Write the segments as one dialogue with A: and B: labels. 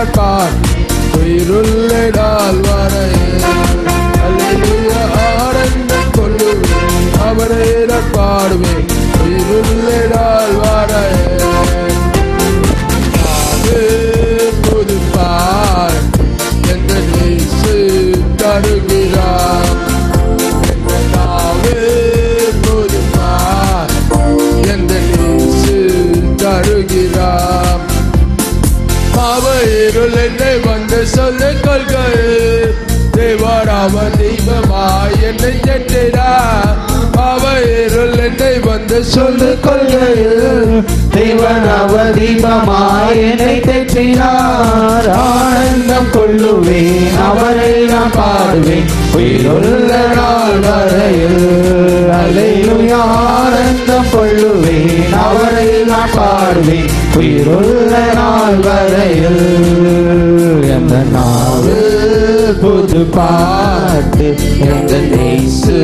A: நான் உயிருள்ள நாள் வரையில் அல்லேலூயா ஆனந்தம் கொள்ளுவேன் அவரை நான் பாடுவேன் உயிருள்ள நாள் வரையில் நாவே புதுப்பாய் எந்த நேசு தருகிறார் நாவே புதுப்பாய் எந்த நேசு தருகிறார் பாவ இருள் என்னை வந்து சொல்ல கொள்கையில் தேவராம தீபமாய் என்னை எட்டினார் பாவ இருள் என்னை வந்து சொல்ல கொள்கையில்
B: தேவன் அவர் தீபமாய் என்னை தேற்றினார் ஆனந்தம் கொள்ளுவேன் அவரை நான் பாடுவேன் உயிருள்ள நாள் வரையில் அலையிலுயா ஆனந்தம் கொள்ளுவேன் அவரை நான் பாடுவேன் உயிருள்ள நாள் வரையில் எந்த நாவு புது பாட்டு எந்த நேசு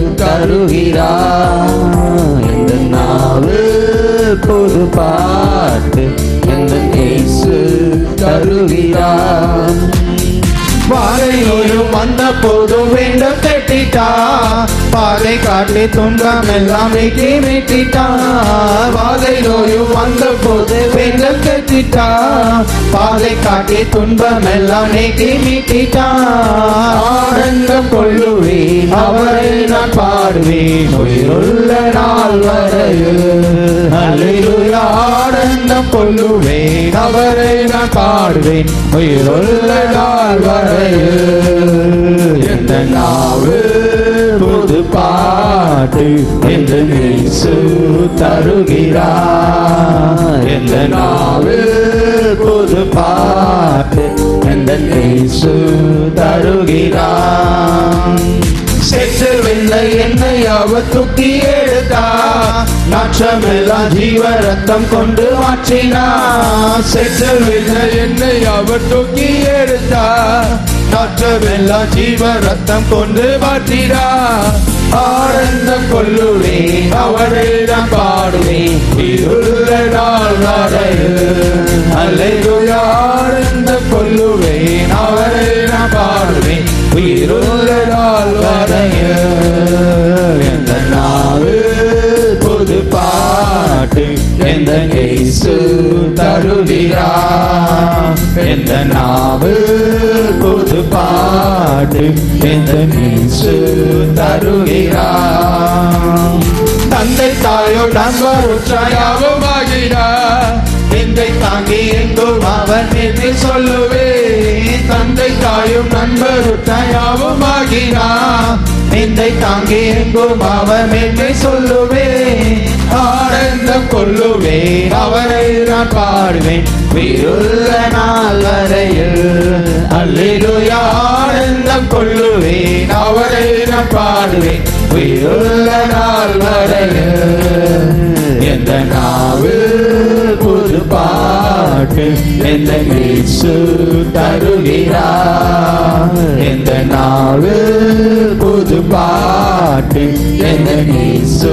B: தருகிறார் எந்த நாவு புது பாட்டு எந்த நேசு தருகிறார் பாதையோடும் வந்த போதும் வேண்டும் கட்டிட்டா பாதை காட்டி துன்பம் எல்லாம் வெட்டி வெட்டிட்டா பாதை நோயும் வந்த போது வேண்டும் கட்டிட்டா பாதை காட்டி துன்பம் எல்லாம் நீட்டி நீட்டிட்டா ஆனந்தம் கொள்ளுவேன் அவரை நான் பாடுவேன் உயிருள்ள நாள் வரையில் அல்லேலூயா ஆனந்தம் கொள்ளுவேன் அவரை நான் பாடுவேன் உயிருள்ள நாள் வரையில் எந்த நாவு புது பாட்டு எந்த நேசு தருகிறார் எந்த நாவு புது பாட்டு எந்த நேசு தருகிறார் செற்றவில்லை என்னை அவர் தூக்கி எடுத்தா நாற்றமெல்லாம் ஜீவ ரத்தம் கொண்டு மாற்றினா செற்றவில்லை என்னை அவர் தூக்கி எடுத்தா நாற்றமெல்லாம் ஜீவ ரத்தம் கொண்டு மாற்றினா ஆனந்தம் கொள்ளுவேன் அவரை நான் பாடுவேன் இருள்ள நாள் வரையில் அல்லேலூயா ஆனந்தம் கொள்ளுவேன் அவரை நான் பாடுவேன் உயிருள்ள நாள் வரையில் எந்த நாவு புது பாட்டு எந்த நேசு தருகிறார் எந்த நாவு புது பாட்டு எந்த நேசு தருகிறார் தந்தை தாயோ நண்பர் உற்றாயாவுமாகிறார் எந்தை தாங்கி எங்கும் அவன் என்று சொல்லுவே தந்தை தாயும் நண்பர் உற்றாயாவுமாகிறார் எந்தை தாங்கி எங்கும் அவன் என்று சொல்லுவே ஆனந்தம் கொள்ளுவேன் அவரை நான் பாடுவேன் உயிருள்ள நாள் வரையில் அல்லேலூயா ஆனந்தம் கொள்ளுவேன் அவரை நான் பாடுவேன் உயிருள்ள நாள் வரையில் எந்த நாவு புது பாட்டு எந்த இயேசு தருகிறார் எந்த நாவு புது பாட்டு எந்த இயேசு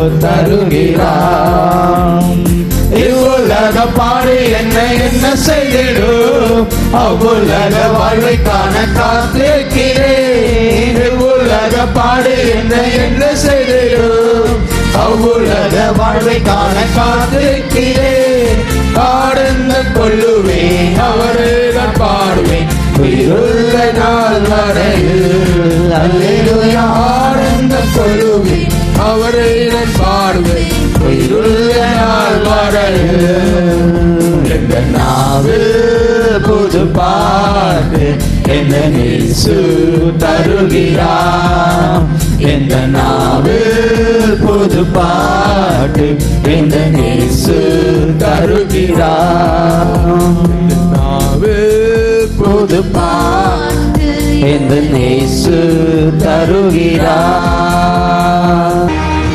B: தருகிறார் இவ்வுலக பாடு என்ன என்ன செய்திடும் அவ்வுலக வாழ்வை காண காத்திருக்கிறேன் இவ்வுலக பாடு என்ன என்ன செய்திடும் அவ்வுலக வாழ்வை காண காத்திருக்கிறேன் ஆனந்த கொள்ளுவேன் அவரை நான் பாடுவேன் உயிருள்ள நாள் வரையில் அல்லேலூயா ஆனந்த கொள்ளுவேன் அவரை நான் பாடுவேன் உயிருள்ள நாள் வரையில் எந்த நாவு புது பாட்டு எந்த நேசு தருகிறார் எந்த நாவு புது பாட்டு எந்த நேசு தருகிறார் நாவு புது பாட்டு எந்த நேசு தருகிறார்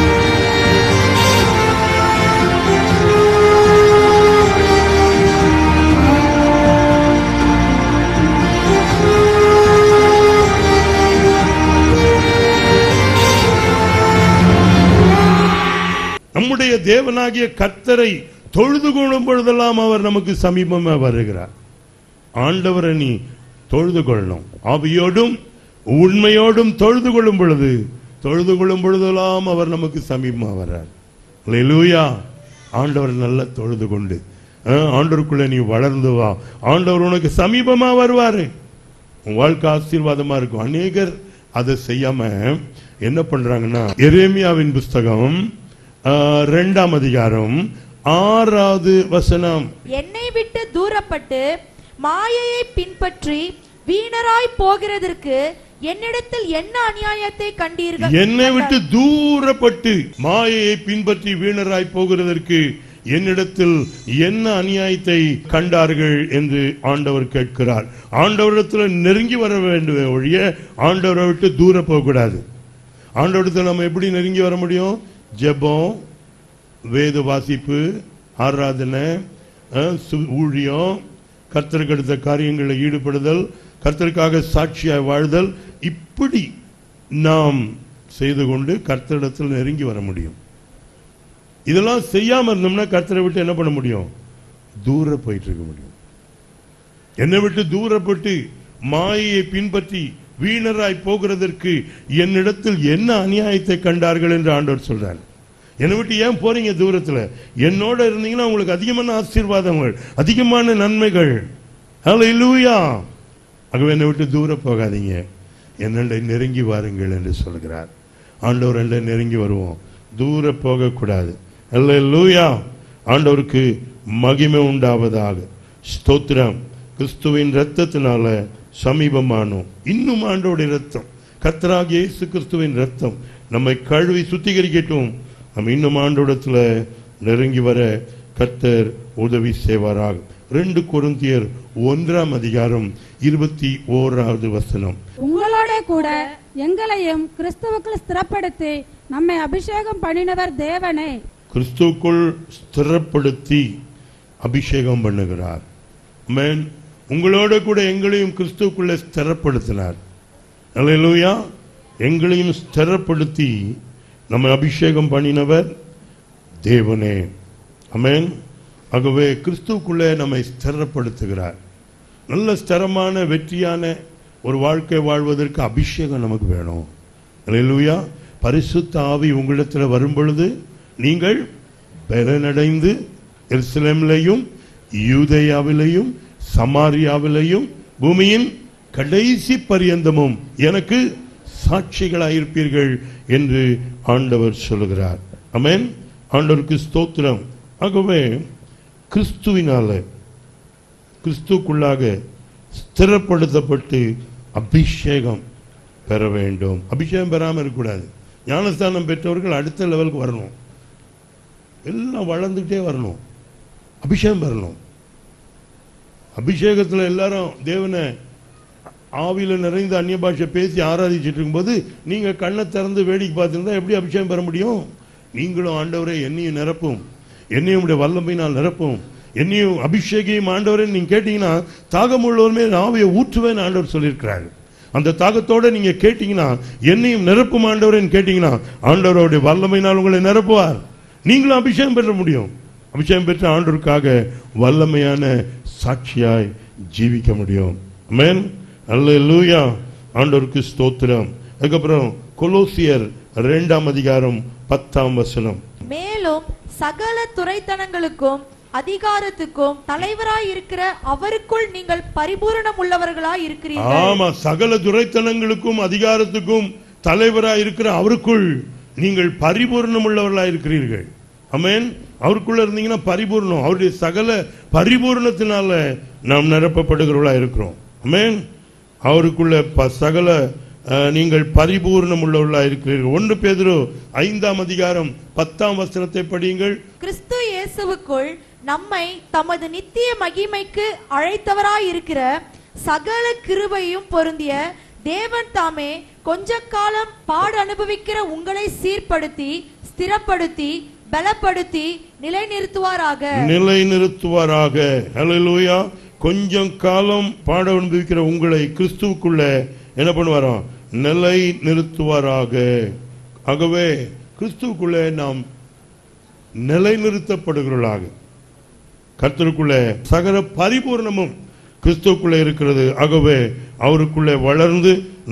C: நம்முடைய தேவனாகிய கர்த்தரை தொழுது கொள்ளும் பொழுதெல்லாம் அவர் நமக்கு சமீபமா வருகிறார் ஆண்டவரை நீ தொழுது கொள்ளணும் ஆவியோடும் உண்மையோடும் தொழுது கொள்ளும் பொழுது தொழுது கொள்ளும் பொழுதெல்லாம் அவர் நமக்கு சமீபமா வர்றார் லூயா ஆண்டவர் நல்லா தொழுது கொண்டு அஹ், ஆண்டவருக்குள்ள நீ வளர்ந்து வா ஆண்டவர் உனக்கு சமீபமா வருவாரு உன் வாழ்க்கை ஆசீர்வாதமா இருக்கும் அநேகர் அதை செய்யாம என்ன பண்றாங்கன்னா எரேமியாவின் புஸ்தகம் ஆஹ், ரெண்டாம் அதிகாரம் ஆறாவது வசனம்
D: என்னை விட்டு தூரப்பட்டு மாயையை பின்பற்றி வீணராய் போகிறதற்கு என்னிடத்தில் என்ன அநியாயத்தை கண்டீர்கள்
C: என்னை விட்டு தூரப்பட்டு மாயையை பின்பற்றி வீணராய் போகிறதற்கு என்னிடத்தில் என்ன அநியாயத்தை கண்டார்கள் என்று ஆண்டவர் கேட்கிறார் ஆண்டவரிடத்தில் நெருங்கி வர வேண்டும் ஒழிய ஆண்டவரை விட்டு தூர போகக்கூடாது ஆண்டவரிடத்தில் நம்ம எப்படி நெருங்கி வர முடியும் ஜெபம் வேத வாசிப்பு ஆராதனை அஹ், சு- ஊழியம் கர்த்தருக்கு அடுத்த காரியங்களில் ஈடுபடுதல் கர்த்தருக்காக சாட்சியாய் வாழ்தல் இப்படி நாம் செய்து கொண்டு கர்த்தரிடத்தில் நெருங்கி வர முடியும் இதெல்லாம் செய்யாம இருந்தோம்னா கர்த்தரை விட்டு என்ன பண்ண முடியும் தூர போயிட்டு இருக்க முடியும் என்னை விட்டு தூரப்பட்டு மாயையை பின்பற்றி வீணராய் போகிறதற்கு என்னிடத்தில் என்ன அநியாயத்தை கண்டார்கள் என்று ஆண்டவர் சொல்றார் என்னை விட்டு ஏன் போறீங்க தூரத்துல என்னோட இருந்தீங்கன்னா உங்களுக்கு அதிகமான ஆசீர்வாதங்கள் அதிகமான நன்மைகள் ஹalleluya ஆகவே என்னை விட்டு தூர போகாதீங்க என்னண்டை நெருங்கி வாருங்கள் என்று சொல்கிறார் ஆண்டவர் என்னை நெருங்கி வருவோம் தூர போகக்கூடாது ஹalleluya ஆண்டவருக்கு மகிமை உண்டாவதாக ஸ்தோத்திரம் கிறிஸ்துவின் ரத்தத்தினால சமீபமானோம் இன்னும் ஆண்டோடைய ரத்தம் கர்த்தராகிய இயேசு கிறிஸ்துவின் ரத்தம் நம்மை கழுவி சுத்திகரிக்கட்டும் நம்ம இன்னும் ஆண்டோடத்துல நெருங்கி வர கர்த்தர் உதவி செய்வாராக ரெண்டு கொருந்தியர் ஒன்றாம் அதிகாரம் இருபத்தி ஓராவது வசனம்
E: உங்களோட கூட எங்களையும் கிறிஸ்துவுக்குள் ஸ்திரப்படுத்தி நம்மை அபிஷேகம் பண்ணினவர் தேவனே
C: கிறிஸ்துவுக்குள் ஸ்திரப்படுத்தி அபிஷேகம் பண்ணுகிறார் ஆமென் உங்களோட கூட எங்களையும் கிறிஸ்துவுக்குள்ள ஸ்திரப்படுத்தினார் அல்லேலூயா எங்களையும் ஸ்திரப்படுத்தி நம்மை அபிஷேகம் பண்ணினவர் தேவனே ஆமென் ஆகவே கிறிஸ்துவுக்குள்ளே நம்மை ஸ்திரப்படுத்துகிறார் நல்ல ஸ்திரமான வெற்றியான ஒரு வாழ்க்கை வாழ்வதற்கு அபிஷேகம் நமக்கு வேணும் அல்லேலூயா பரிசுத்த ஆவி உங்களிடத்தில் வரும் பொழுது நீங்கள் பலனடைந்து எருசலேமிலேயும் யூதேயாவிலேயும் சமாரியாவிலேயும் பூமியின் கடைசி பரியந்தமும் எனக்கு சாட்சிகளாயிருப்பீர்கள் என்று ஆண்டவர் சொல்லுகிறார் ஆமென் ஆண்டவருக்கு ஸ்தோத்திரம் ஆகவே கிறிஸ்துவினால கிறிஸ்துக்குள்ளாக ஸ்திரப்படுத்தப்பட்டு அபிஷேகம் பெற வேண்டும் அபிஷேகம் பெறாமல் இருக்கக்கூடாது ஞானஸ்தானம் பெற்றவர்கள் அடுத்த லெவலுக்கு வரணும் எல்லாம் வளர்ந்துக்கிட்டே வரணும் அபிஷேகம் பெறணும் அபிஷேகத்தில் எல்லாரும் தேவனை ஆவியில நிறைந்த அந்நிய பாஷை பேசி ஆராதிச்சிட்டு இருக்கும்போது நீங்க கண்ணை திறந்து வேடிக்கை பார்த்துருந்தா எப்படி அபிஷேகம் பெற முடியும் நீங்களும் ஆண்டவரை என்னையும் நிரப்பும் என்னையும் உடைய வல்லமையினால் நிரப்பும் என்னையும் அபிஷேகையும் ஆண்டவரை நீங்க கேட்டீங்கன்னா தாகம் உள்ளவருமே ஆவியை ஊற்றுவேன் ஆண்டவர் சொல்லியிருக்கிறாரு அந்த தாகத்தோட நீங்க கேட்டீங்கன்னா என்னையும் நிரப்பும் ஆண்டவரேன்னு கேட்டீங்கன்னா ஆண்டவருடைய வல்லமையினால் உங்களை நிரப்புவார் நீங்களும் அபிஷேகம் பெற முடியும் அபிஷேகம் பெற்ற ஆண்டவருக்காக வல்லமையான சாட்சியாய் ஜீவிக்க முடியும் ஆமென் அல்லேலூயா ஆண்டவருக்கு ஸ்தோத்திரம் அதுக்கப்புறம் கொலோசியர் இரண்டாம் அதிகாரம் பத்தாம் வசனம்
D: மேலும் சகல துரைத்தனங்களுக்கும் அதிகாரத்துக்கும் தலைவராய் இருக்கிற அவருக்குள் நீங்கள் பரிபூரணம் உள்ளவர்களாய் இருக்கிறீர்கள்
C: ஆமா சகல துரைத்தனங்களுக்கும் அதிகாரத்துக்கும் தலைவராய் இருக்கிற அவருக்குள் நீங்கள் பரிபூர்ணம் உள்ளவர்களாய் இருக்கிறீர்கள் அமேன் அவருக்குள்ள இருந்தீங்கன்னா பரிபூர்ணம் அவருடைய சகல பரிபூர்ணத்தினால நாம் நிரப்பப்படுகிறவர்களா இருக்கிறோம் அமேன் அவருக்குள்ள ப- சகல அஹ், நீங்கள் பரிபூர்ணம் உள்ளவர்களா இருக்கிறீர்கள் ஒன்று பேதுரு ஐந்தாம் அதிகாரம் பத்தாம் வசனத்தை படியுங்கள்
D: கிறிஸ்து இயேசுவுக்குள் நம்மை தமது நித்திய மகிமைக்கு அழைத்தவராய் இருக்கிற சகல கிருபையும் பொருந்திய தேவன் தாமே கொஞ்ச காலம் பாடு அனுபவிக்கிற உங்களை சீர்படுத்தி ஸ்திரப்படுத்தி பலப்படுத்தி நிலைநிறுத்துவாராக
C: நிலை நிறுத்துவாராக ஹalleluya கொஞ்சம் காலம் பாட அனுபவிக்கிற உங்களை கிறிஸ்துவுக்குள்ள என்ன பண்ணுவாராம் நிலை நிறுத்துவாராக ஆகவே கிறிஸ்துவுக்குள்ளே நாம் நிலை நிறுத்தப்படுகிறவர்களாக கர்த்தருக்குள்ள சகல பரிபூர்ணமும் கிறிஸ்துவுக்குள்ளே இருக்கிறது ஆகவே அவருக்குள்ளே வளர்ந்து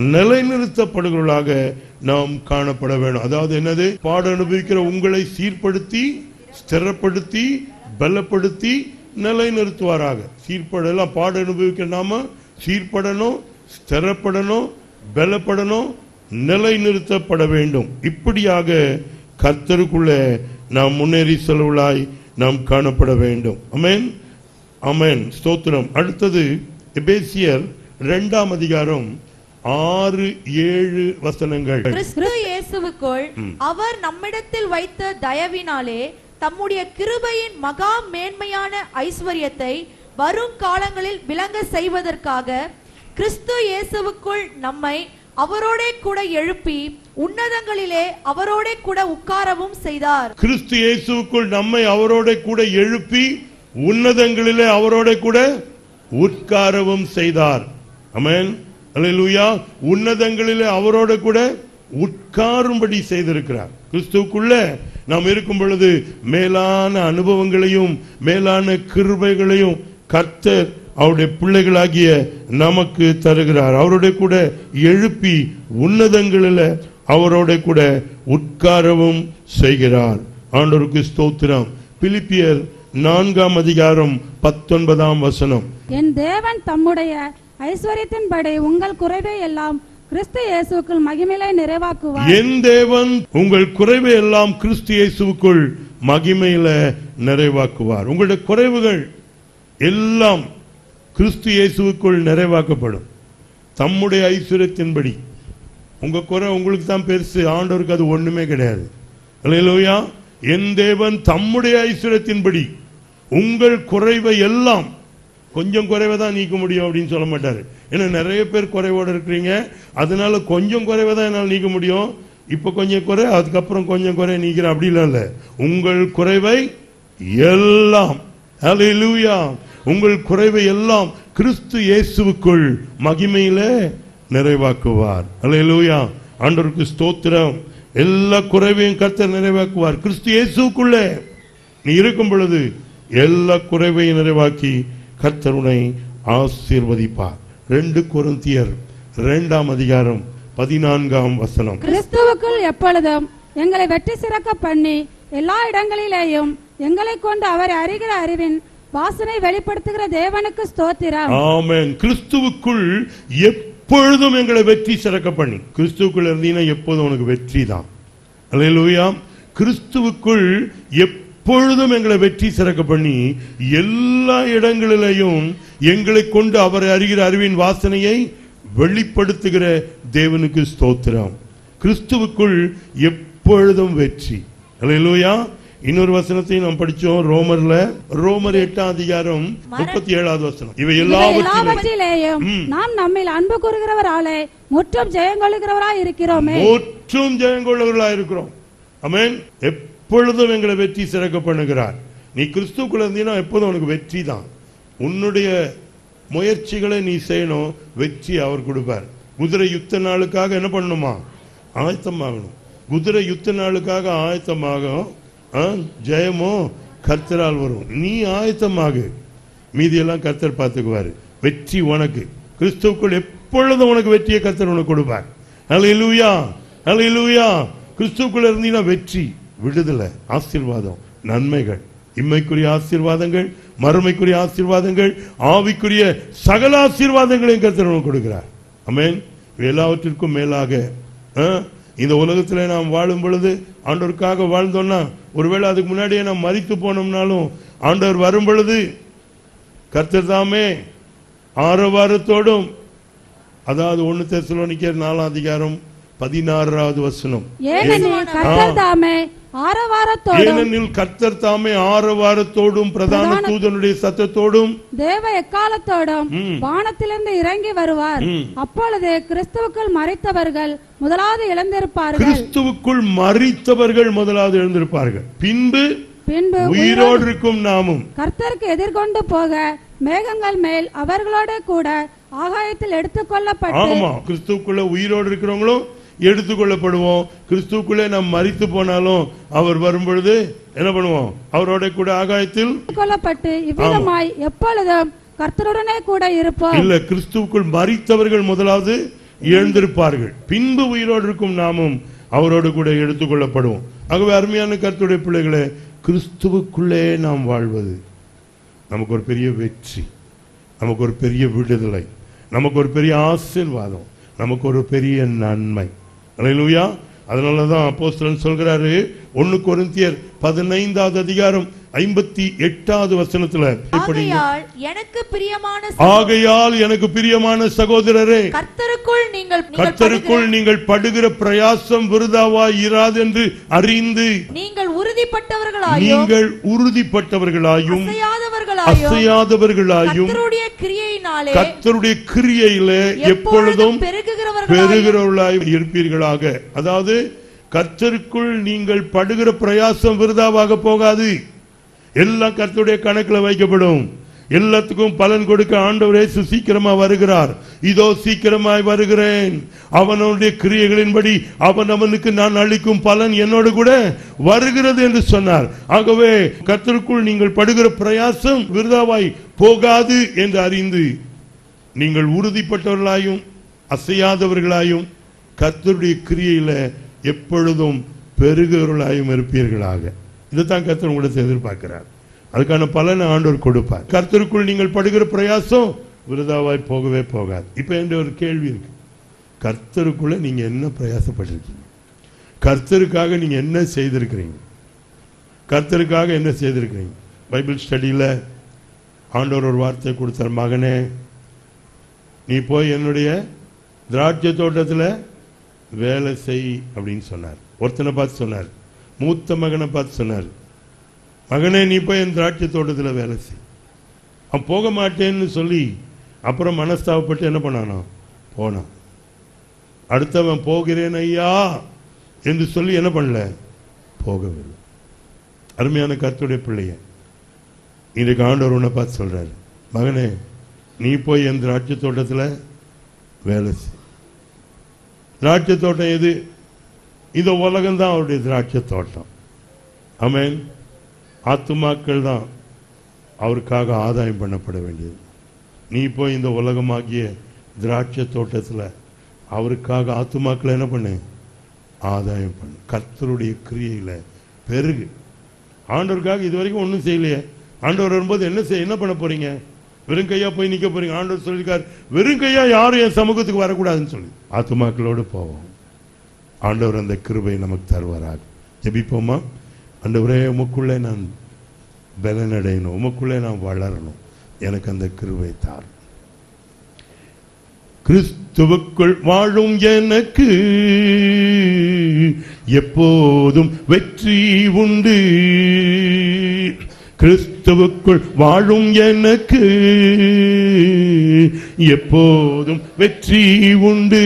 C: நிலைநிறுத்தப்படுகிறவர்களாக நாம் காணப்பட வேண்டும் அதாவது என்னது பாட அனுபவிக்கிற உங்களை சீர்படுத்தி ஸ்திரப்படுத்தி பலப்படுத்தி நிலைநிறுத்துவாராக சீர்படலாம் பாட அனுபவிக்கிற நாம சீர்படணும் ஸ்திரப்படணும் பலப்படணும் நிலைநிறுத்தப்பட வேண்டும் இப்படியாக கர்த்தருக்குள்ளே நாம் முன்னேறி செல்வலாய் நாம் காணப்பட வேண்டும் அமேன் அமேன் ஸ்தோத்திரம் அடுத்தது எபேசியர் இரண்டாம் அதிகாரம் ஆறு ஏழு வசனங்கள்
D: கிறிஸ்து இயேசுவுக்குள் அவர் நம்மிடத்தில் வைத்த தயவினாலே தம்முடைய கிருபையின் மகா மேன்மையான ஐஸ்வர்யத்தை வரும் காலங்களில் விளங்க செய்வதற்காக கிறிஸ்து இயேசுவுக்குள் நம்மை அவரோடே கூட எழுப்பி உன்னதங்களிலே அவரோடே கூட உட்காரவும் செய்தார்
C: கிறிஸ்து இயேசுவுக்குள் நம்மை அவரோட கூட எழுப்பி உன்னதங்களிலே அவரோட கூட உட்காரவும் செய்தார் அமேன் அல்லேலூயா உன்னதங்களிலே அவரோட கூட உட்காரும்படி செய்திருக்கிறார் கிறிஸ்துவுக்குள்ள நாம் இருக்கும் பொழுது மேலான அனுபவங்களையும் மேலான கிருபைகளையும் கர்த்தர் அவருடைய பிள்ளைகளாகிய நமக்கு தருகிறார் அவருடைய கூட எழுப்பி உன்னதங்களில் அவரோட கூட உட்காரவும் செய்கிறார் ஆண்டவருக்கு ஸ்தோத்திரம் பிலிப்பியர் நான்காம் அதிகாரம் பத்தொன்பதாம் வசனம்
E: என் தேவன் தம்முடைய ஐஸ்வர்யத்தின்படி உங்கள் குறைவை எல்லாம் கிறிஸ்து இயேசுக்குள் மகிமையிலே நிறைவாக்குவார்
C: என் தேவன் உங்கள் குறைவை எல்லாம் கிறிஸ்து இயேசுவுக்குள் மகிமையில நிறைவாக்குவார் உங்களுடைய குறைவுகள் எல்லாம் கிறிஸ்து இயேசுவுக்குள் நிறைவாக்கப்படும் தம்முடைய ஐஸ்வர்யத்தின்படி உங்க குறை உங்களுக்கு தான் பெருசு ஆண்டவருக்கு அது ஒண்ணுமே கிடையாது அல்லேலூயா என் தேவன் தம்முடைய ஐஸ்வர்யத்தின்படி உங்கள் குறைவை எல்லாம் கொஞ்சம் குறைவை தான் நீக்க முடியும் அப்படின்னு சொல்ல மாட்டாரு ஏன்னா நிறைய பேர் குறைவோட இருக்கிறீங்க அதனால கொஞ்சம் குறைவை தான் என்னால் நீக்க முடியும் இப்ப கொஞ்சம் குறை அதுக்கப்புறம் கொஞ்சம் குறை நீக்கிறேன் அப்படிலாம் இல்ல உங்கள் குறைவை எல்லாம் ஹalleluya உங்கள் குறைவை எல்லாம் கிறிஸ்து இயேசுவுக்குள் மகிமையில நிறைவாக்குவார் ஹalleluya ஆண்டவருக்கு ஸ்தோத்திரம் எல்லா குறைவையும் கர்த்தர் நிறைவாக்குவார் கிறிஸ்து இயேசுக்குள்ளே நீ இருக்கும் பொழுது எல்லா குறைவையும் நிறைவாக்கி கர்த்தருனை ஆசீர்வதிப்பார் ரெண்டு கொரிந்தியர் இரண்டாம் அதிகாரம் பதினான்காம் வசனம்
E: கிறிஸ்துவுக்குள் எப்பொழுதும் எங்களை வெற்றி சிறக்க பண்ணி எல்லா இடங்களிலேயும் எங்களை கொண்டு அவரை அறிகிற அறிவின் வாசனை வெளிப்படுத்துகிற தேவனுக்கு ஸ்தோத்திரம்
C: ஆமென் கிறிஸ்துவுக்குள் எப்பொழுதும் எங்களை வெற்றி சிறக்க பண்ணி கிறிஸ்துவுக்குள் இருந்தீங்கன்னா எப்போதும் உனக்கு வெற்றி தான் அல்லேலூயா கிறிஸ்துவுக்குள் எப்பொழுதும் எங்களை வெற்றி சிறக்க பண்ணி எல்லா இடங்களிலேயும் எங்களை கொண்டு அவரை அறிகிற அறிவின் வாசனையை வெளிப்படுத்துகிற தேவனுக்கு ஸ்தோத்திரம் கிறிஸ்துவுக்குள் எப்பொழுதும் வெற்றி அல்லேலூயா இன்னொரு வசனத்தை நாம் படிச்சோம் ரோமர்ல ரோமர் எட்டாம் அதிகாரம் முப்பத்தி ஏழாவது வசனம் இவை
E: இவை
C: எல்லாவற்றிலும்
E: எல்லாவற்றிலேயும் நாம் நம்மில் அன்பு கூறுகிறவராலே முற்றும் ஜெயங்கொள்ளுகிறவராய் இருக்கிறோமே
C: முற்றும் ஜெயங்கொள்ளவர்களா இருக்கிறோம் அமேன் எப்பொழுதும் எங்களை வெற்றி சிறக்க பண்ணுகிறார் நீ கிறிஸ்துக்குள்ள இருந்தீங்கன்னா எப்போதும் உனக்கு வெற்றி தான் உன்னுடைய முயற்சிகளை நீ செய்யணும் வெற்றி அவர் கொடுப்பார் குதிரை யுத்த நாளுக்காக என்ன பண்ணணுமா ஆயத்தமாகணும் குதிரை யுத்த நாளுக்காக ஆயத்தமாகும் ஆ, ஜெயமோ கர்த்தரால் வரும் நீ ஆயத்தமாக மீதியெல்லாம் கர்த்தர் பார்த்துக்குவாரு வெற்றி உனக்கு கிறிஸ்துவுக்குள் எப்பொழுதும் உனக்கு வெற்றியை கர்த்தர் உனக்கு கொடுப்பார் ஹalleluya ஹalleluya கிறிஸ்துவுக்குள்ள இருந்தீங்கன்னா வெற்றி விடுதலை ஆசீர்வாதம் நன்மைகள் இம்மைக்குரிய ஆசீர்வாதங்கள் மறுமைக்குரிய ஆசீர்வாதங்கள் ஆவிக்குரிய சகல ஆசீர்வாதங்களையும் கர்த்தர் உனக்கு கொடுக்கிறார் அமேன் எல்லாவற்றிற்கும் மேலாக ஆ, இந்த உலகத்துல நாம் வாழும் பொழுது ஆண்டவருக்காக வாழ்ந்தோம்னா ஒருவேளை அதுக்கு முன்னாடியே நாம் மறித்து போனோம்னாலும் ஆண்டவர் வரும் பொழுது கர்த்தர் தாமே ஆரவாரத்தோடும் அதாவது ஒண்ணு தெசலோனிக்கர் நாலாம் அதிகாரம் பதினாறாவது வசனம்
E: ஏனெனில் கர்த்தர் தாமே ஆரவாரத்தோடும்
C: ஏனெனில் கர்த்தர் தாமே ஆரவாரத்தோடும் பிரதான
E: பிரதான-
C: தூதனுடைய சத்தத்தோடும்
E: தேவ எக்காலத்தோடும்
C: ம்.
E: வானத்திலிருந்து இறங்கி வருவார்
C: ம்.
E: அப்பொழுது கிறிஸ்துவுக்குள் மறித்தவர்கள் முதலாவது இழந்திருப்பார்கள்
C: கிறிஸ்துவுக்குள் மறித்தவர்கள் முதலாவது எழுந்திருப்பார்கள் பின்பு
E: பின்பு
C: உயிரோடு இருக்கும் நாமும்
E: கர்த்தருக்கு எதிர்கொண்டு போக மேகங்கள் மேல் அவர்களோட கூட ஆகாயத்தில் எடுத்துக்கொள்ளப்பட்டு
C: ஆமா கிறிஸ்துவுக்குள்ள உயிரோடு இருக்கிறவங்களும் எடுத்துக்கொள்ளப்படுவோம் கிறிஸ்துவுக்குள்ளே நாம் மறித்து போனாலும் அவர் வரும்பொழுது என்ன பண்ணுவோம் அவரோட கூட ஆகாயத்தில்
E: கொள்ளப்பட்டு இவ்விதமாய் எப்பொழுதும் கர்த்தருடனே கூட இருப்போம்
C: இல்ல கிறிஸ்துவுக்குள் மறித்தவர்கள் முதலாவது எழுந்திருப்பார்கள் பின்பு உயிரோடு இருக்கும் நாமும் அவரோடு கூட எடுத்துக்கொள்ளப்படுவோம் ஆகவே அருமையான கர்த்தருடைய பிள்ளைகளே கிறிஸ்துவுக்குள்ளே நாம் வாழ்வது நமக்கு ஒரு பெரிய வெற்றி நமக்கு ஒரு பெரிய விடுதலை நமக்கு ஒரு பெரிய ஆசீர்வாதம் நமக்கு ஒரு பெரிய நன்மை அல்லேலூயா அதனால தான் அப்போஸ்தலன் சொல்கிறாரு ஒன்னு கொரிந்தியர் பதினைந்தாவது அதிகாரம் ஐம்பத்தி எட்டாவது வசனத்துல இப்படி
D: ஆகையால் எனக்கு பிரியமான
C: ஆகையால் எனக்கு பிரியமான சகோதரரே
D: கர்த்தருக்குள் நீங்கள் நீங்கள்
C: கர்த்தருக்குள் நீங்கள் படுகிற பிரயாசம் விருதாவாய் இராது என்று அறிந்து
D: படுகிற- நீங்கள் உறுதிப்பட்டவர்களாயும்
C: நீங்கள் உறுதிப்பட்டவர்களாயும்
D: அசையாதவர்களாயும்
C: அசையாதவர்களாயும்
D: கர்த்தருடைய கிரியையினாலே
C: கர்த்தருடைய கிரியையிலே எப்பொழுதும்
D: எப்பொழுதும் பெருகுகிறவர்களாயும்
C: பெருகிறவர்களாய் இருப்பீர்களாக அதாவது கர்த்தருக்குள் நீங்கள் படுகிற பிரயாசம் விருதாவாக போகாது எல்லாம் கர்த்தருடைய கணக்குல வைக்கப்படும் எல்லாத்துக்கும் பலன் கொடுக்க ஆண்டவரே சீக்கிரமா வருகிறார் இதோ சீக்கிரமாய் வருகிறேன் அவனுடைய கிரியைகளின்படி அவன் அவனுக்கு நான் அளிக்கும் பலன் என்னோடு கூட வருகிறது என்று சொன்னார் ஆகவே கர்த்தருக்குள் நீங்கள் படுகிற பிரயாசம் விருதாவாய் போகாது என்று அறிந்து நீங்கள் உறுதிப்பட்டவர்களாயும் அசையாதவர்களாயும் கர்த்தருடைய கிரியையில எப்பொழுதும் பெருகிறவர்களாயும் இருப்பீர்களாக இதைத்தான் கர்த்தர் உங்களிடத்தில் எதிர்பார்க்கிறார் அதுக்கான பலனை ஆண்டவர் கொடுப்பார் கர்த்தருக்குள் நீங்கள் படுகிற பிரயாசம் விருதாவாய் போகவே போகாது இப்ப என்ற ஒரு கேள்வி இருக்கு கர்த்தருக்குள்ள நீங்க என்ன பிரயாசப்பட்டிருக்கீங்க கர்த்தருக்காக நீங்க என்ன செய்திருக்கிறீங்க கர்த்தருக்காக என்ன செய்திருக்கிறீங்க பைபிள் ஸ்டடியில ஆண்டவர் ஒரு வார்த்தை கொடுத்தார் மகனே நீ போய் என்னுடைய திராட்சை தோட்டத்தில் வேலை செய் அப்படின்னு சொன்னார் ஒருத்தனை பார்த்து சொன்னார் மூத்த மகனை பார்த்து சொன்னார் மகனே நீ போய் என் திராட்சை தோட்டத்தில் வேலை செய் அவன் போக மாட்டேன்னு சொல்லி அப்புறம் மனஸ்தாபப்பட்டு என்ன பண்ணானோ போனான் அடுத்தவன் போகிறேன் ஐயா என்று சொல்லி என்ன பண்ணல போகவில்லை அருமையான கர்த்தருடைய பிள்ளைய இன்றைக்கு ஆண்டவர் உன்னை பார்த்து சொல்றாரு மகனே நீ போய் என் திராட்சை தோட்டத்தில் வேலை செய் திராட்சை தோட்டம் எது இந்த உலகம் தான் அவருடைய திராட்சை தோட்டம் ஆமென் ஆத்துமாக்கள் தான் அவருக்காக ஆதாயம் பண்ணப்பட வேண்டியது நீ போய் இந்த உலகமாகிய திராட்சை தோட்டத்தில் அவருக்காக ஆத்துமாக்களை என்ன பண்ணு ஆதாயம் பண்ணு கர்த்தருடைய கிரியையில் பெருகு ஆண்டவருக்காக இது வரைக்கும் ஒன்றும் செய்யலையே ஆண்டவர் வரும்போது என்ன செய்ய என்ன பண்ண போறீங்க வெறும் கையா போய் நிக்க போறீங்க ஆண்டவர் சொல்லியிருக்கார் வெறும் கையா யாரும் என் சமூகத்துக்கு வரக்கூடாதுன்னு சொல்லி ஆத்துமாக்களோடு போவோம் ஆண்டவர் அந்த கிருபை நமக்கு தருவாராக ஜெபிப்போமா ஆண்டவரே உமக்குள்ளே நான் பலனடையணும் உமக்குள்ளே நான் வளரணும் எனக்கு அந்த கிருபை தார் கிறிஸ்துவுக்குள் வாழும் எனக்கு எப்போதும் வெற்றி உண்டு கிறிஸ்துவுக்குள் வாழும் எனக்கு எப்போதும் வெற்றி உண்டு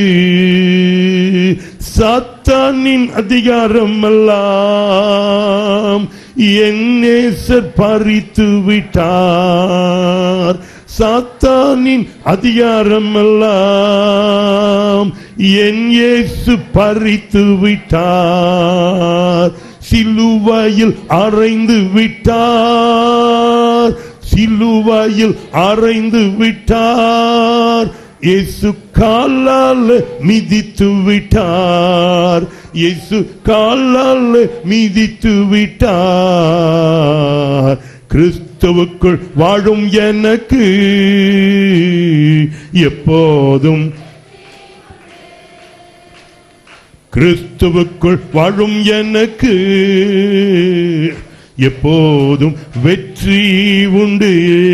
C: சாத்தானின் அதிகாரம் எல்லாம் என் நேசர் பறித்து விட்டார் சாத்தானின் அதிகாரம் எல்லாம் என் இயேசு பறித்து விட்டார் சிலுவையில் அறைந்து விட்டார் சிலுவையில் அறைந்து விட்டார் இயேசு காலால் மிதித்து விட்டார் இயேசு காலால் மிதித்து விட்டார் கிறிஸ்துவுக்குள் வாழும் எனக்கு எப்போதும் கிறிஸ்துவுக்குள் வாழும் எனக்கு எப்போதும் வெற்றி உண்டு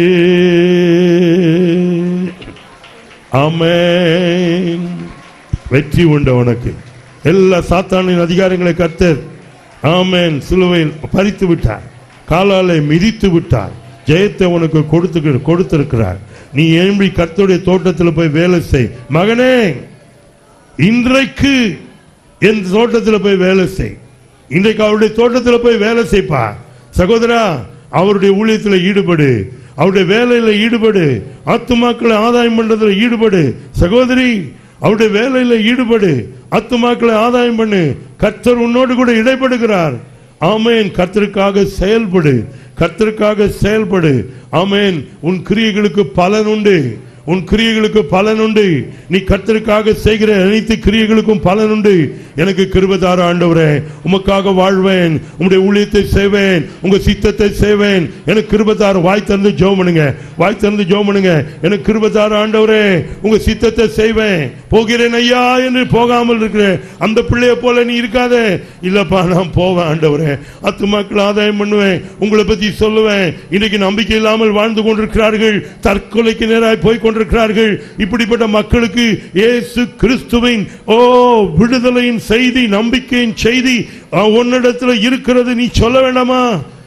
C: ஆமென் வெற்றி உண்டு உனக்கு எல்லா சாத்தானின் அதிகாரங்களை கர்த்தர் ஆமென் சிலுவையில் பறித்து விட்டார் காலாலை மிதித்து விட்டார் ஜெயத்தை உனக்கு கொடுத்து கொடுத்திருக்கிறார் நீ எழும்பி கர்த்தருடைய தோட்டத்தில் போய் வேலை செய் மகனே இன்றைக்கு என் தோட்டத்தில் போய் வேலை செய் இன்றைக்கு அவருடைய தோட்டத்தில் போய் வேலை செய்ப்பா சகோதரா அவருடைய ஊழியத்தில் ஈடுபடு அவருடைய வேலையில ஈடுபடு ஆத்துமாக்களை ஆதாயம் பண்றதுல ஈடுபடு சகோதரி அவருடைய வேலையில ஈடுபடு ஆத்துமாக்களை ஆதாயம் பண்ணு கர்த்தர் உன்னோடு கூட இடைப்படுகிறார் ஆமென் கர்த்தருக்காக செயல்படு கர்த்தருக்காக செயல்படு ஆமென் உன் கிரியைகளுக்கு பலன் உண்டு உன் கிரியைகளுக்கு பலன் உண்டு நீ கர்த்தருக்காக செய்கிற அனைத்து கிரியைகளுக்கும் பலன் உண்டு எனக்கு கிருபதார ஆண்டவரே உமக்காக வாழ்வேன் உம்முடைய ஊழியத்தை செய்வேன் உங்க சித்தத்தை செய்வேன் எனக்கு கிருபதார வாய் திறந்து ஜெபம் பண்ணுங்க வாய் திறந்து ஜெபம் பண்ணுங்க எனக்கு கிருபதார ஆண்டவரே உங்க சித்தத்தை செய்வேன் போகிறேன் ஐயா என்று போகாமல் இருக்கிறேன் அந்த பிள்ளைய போல நீ இருக்காத இல்லப்பா நான் போவேன் ஆண்டவரே அத்து மக்கள் ஆதாயம் பண்ணுவேன் உங்களை பத்தி சொல்லுவேன் இன்னைக்கு நம்பிக்கை இல்லாமல் வாழ்ந்து கொண்டிருக்கிறார்கள் தற்கொலைக்கு நேராய் போய் கொண்டிருக்கிறார்கள் இப்படிப்பட்ட மக்களுக்கு இயேசு கிறிஸ்துவின் ஓ விடுதலையின் செய்தி நம்பிக்கையின் செய்தி அஹ், உன்னிடத்துல இருக்கிறது நீ சொல்ல வேண்டாமா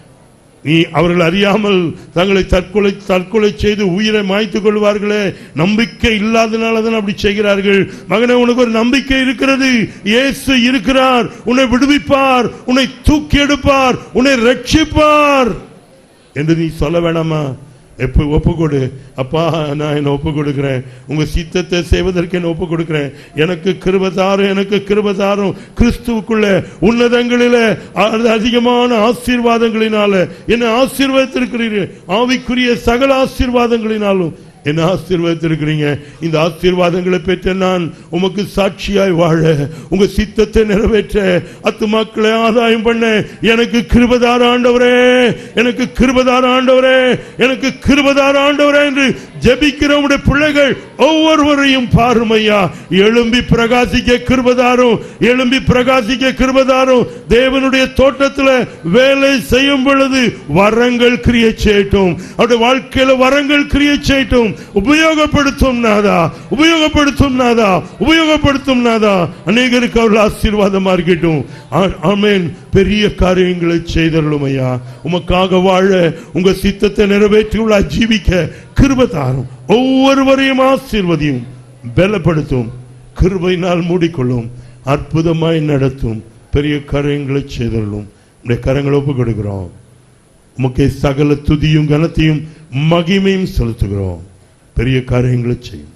C: நீ அவர்கள் அறியாமல் தங்களை தற்கொலை தற்கொலை செய்து உயிரை மாய்த்துக் கொள்வார்களே நம்பிக்கை இல்லாதனால தான் அப்படி செய்கிறார்கள் மகனே உனக்கு ஒரு நம்பிக்கை இருக்கிறது இயேசு இருக்கிறார் உன்னை விடுவிப்பார் உன்னை தூக்கி எடுப்பார் உன்னை ரட்சிப்பார் என்று நீ சொல்ல வேணாமா எப்ப ஒப்பு கொடு அப்பா நான் என்ன ஒப்பு கொடுக்கிறேன் உங்க சித்தத்தை செய்வதற்கு என்ன ஒப்பு கொடுக்கிறேன் எனக்கு கிருபதாரும் எனக்கு கிருபதாரும் கிறிஸ்துவுக்குள்ள உன்னதங்களில அ- அதிகமான ஆசீர்வாதங்களினால என்னை ஆசீர்வதித்திருக்கிறீர்கள் ஆவிக்குரிய சகல ஆசீர்வாதங்களினாலும் என்ன ஆசீர்வதித்திருக்கிறீங்க இந்த ஆசீர்வாதங்களை பெற்ற நான் உமக்கு சாட்சியாய் வாழ உங்க சித்தத்தை நிறைவேற்ற அத்து மக்களை ஆதாயம் பண்ண எனக்கு கிருபதார ஆண்டவரே எனக்கு கிருபதார ஆண்டவரே எனக்கு கிருபதார ஆண்டவரே என்று ஜெபிக்கிற உடைய பிள்ளைகள் ஒவ்வொருவரையும் பாருமையா எழும்பி பிரகாசிக்க கிருபதாரும் எழும்பி பிரகாசிக்க கிருபதாரும் தேவனுடைய தோட்டத்துல வேலை செய்யும் பொழுது வரங்கள் கிரியை செய்யட்டும் அவருடைய வாழ்க்கையில வரங்கள் கிரியை செய்யட்டும் உபயோகப்படுத்தும் நாதா உபயோகப்படுத்தும் நாதா உபயோகப்படுத்தும் நாதா அநேகருக்கு அவர்கள் ஆசீர்வாதமா இருக்கட்டும் ஆ- ஆமென் பெரிய காரியங்களை செய்தருளும் ஐயா உமக்காக வாழ உங்க சித்தத்தை நிறைவேற்றியுள்ள ஜீவிக்க கிருபதாரும் ஒவ்வொருவரையும் ஆசீர்வதியும் பலப்படுத்தும் கிருபையினால் மூடிக்கொள்ளும் அற்புதமாய் நடத்தும் பெரிய காரியங்களை செய்தருளும் உடைய கரங்களை ஒப்பு கொடுக்கிறோம் உமக்கே சகல துதியும் கனத்தையும் மகிமையும் செலுத்துகிறோம் பெரிய காரியங்களை செய்யும்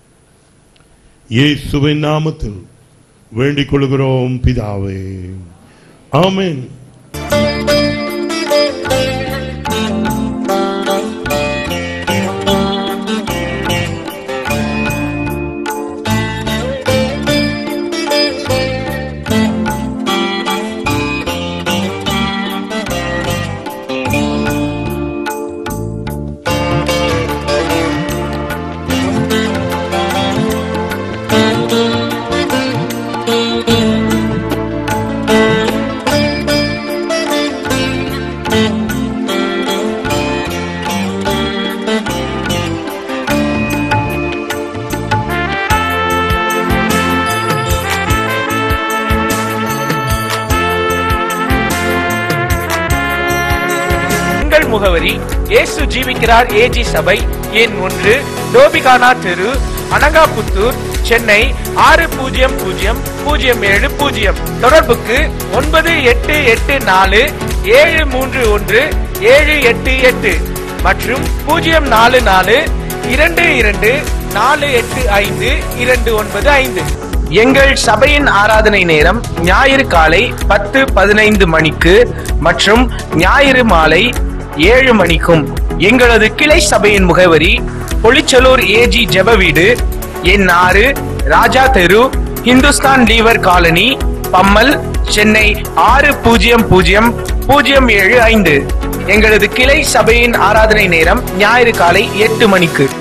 C: இயேசுவின் நாமத்தில் வேண்டிக் கொள்கிறோம் பிதாவே ஆமென்
F: உங்கள் முகவரி இயேசு ஜீவிக்கிறார் ஏஜி சபை எண் ஒன்று டோபிகானா தெரு அனகாபுத்தூர் சென்னை ஆறு பூஜ்ஜியம் பூஜ்ஜியம் பூஜ்ஜியம் ஏழு பூஜ்ஜியம் தொடர்புக்கு ஒன்பது எட்டு எட்டு நாலு ஏழு மூன்று ஒன்று ஏழு எட்டு எட்டு மற்றும் பூஜ்ஜியம் நாலு நாலு இரண்டு இரண்டு நாலு எட்டு ஐந்து இரண்டு ஒன்பது ஐந்து எங்கள் சபையின் ஆராதனை நேரம் ஞாயிறு காலை பத்து பதினைந்து மணிக்கு மற்றும் ஞாயிறு மாலை ஏழு மணிக்கும் எங்களது கிளை சபையின் முகவரி பொலிச்சலூர் ஏஜி ஜெப வீடு எண் ஆறு ராஜா தெரு இந்துஸ்தான் லீவர் காலனி பம்மல் சென்னை ஆறு பூஜ்ஜியம் பூஜ்ஜியம் பூஜ்ஜியம் ஏழு ஐந்து எங்களது கிளை சபையின் ஆராதனை நேரம் ஞாயிறு காலை எட்டு மணிக்கு